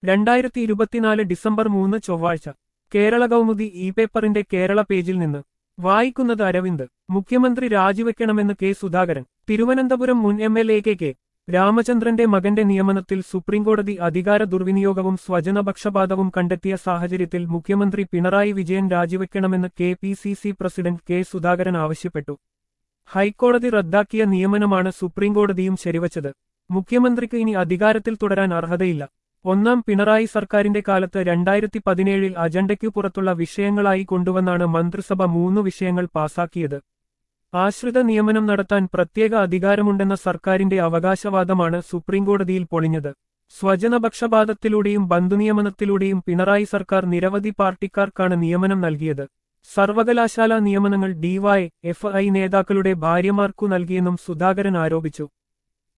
രണ്ടായിരത്തി ഇരുപത്തിനാല് ഡിസംബർ മൂന്ന് ചൊവ്വാഴ്ച കേരള കൗമുദി ഇ പേപ്പറിന്റെ കേരള പേജിൽ നിന്ന് വായിക്കുന്നത് അരവിന്ദ് മുഖ്യമന്ത്രി രാജിവെക്കണമെന്ന് കെ സുധാകരൻ തിരുവനന്തപുരം മുൻ M L A K K രാമചന്ദ്രന്റെ മകന്റെ നിയമനത്തിൽ സുപ്രീംകോടതി അധികാര ദുർവിനിയോഗവും സ്വജനപക്ഷപാതവും കണ്ടെത്തിയ സാഹചര്യത്തിൽ മുഖ്യമന്ത്രി പിണറായി വിജയൻ രാജിവെക്കണമെന്ന് K P C C president K Sudhakaran ആവശ്യപ്പെട്ടു ഹൈക്കോടതി റദ്ദാക്കിയ നിയമനമാണ് സുപ്രീംകോടതിയും ശരിവച്ചത് മുഖ്യമന്ത്രിക്ക് ഇനി അധികാരത്തിൽ തുടരാൻ അർഹതയില്ല ഒന്നാം പിണറായി സർക്കാരിന്റെ കാലത്ത് രണ്ടായിരത്തി പതിനേഴിൽ അജണ്ടയ്ക്കു പുറത്തുള്ള വിഷയങ്ങളായി കൊണ്ടുവന്നാണ് മന്ത്രിസഭ മൂന്നു വിഷയങ്ങൾ പാസാക്കിയത് ആശ്രിത നിയമനം നടത്താൻ പ്രത്യേക അധികാരമുണ്ടെന്ന സർക്കാരിന്റെ അവകാശവാദമാണ് സുപ്രീംകോടതിയിൽ പൊളിഞ്ഞത് സ്വജനപക്ഷപാതത്തിലൂടെയും ബന്ധുനിയമനത്തിലൂടെയും പിണറായി സർക്കാർ നിരവധി പാർട്ടിക്കാർക്കാണ് നിയമനം നൽകിയത് സർവകലാശാല നിയമനങ്ങൾ ഡിവൈ എഫ് ഐ നേതാക്കളുടെ ഭാര്യമാർക്കു നൽകിയെന്നും സുധാകരൻ ആരോപിച്ചു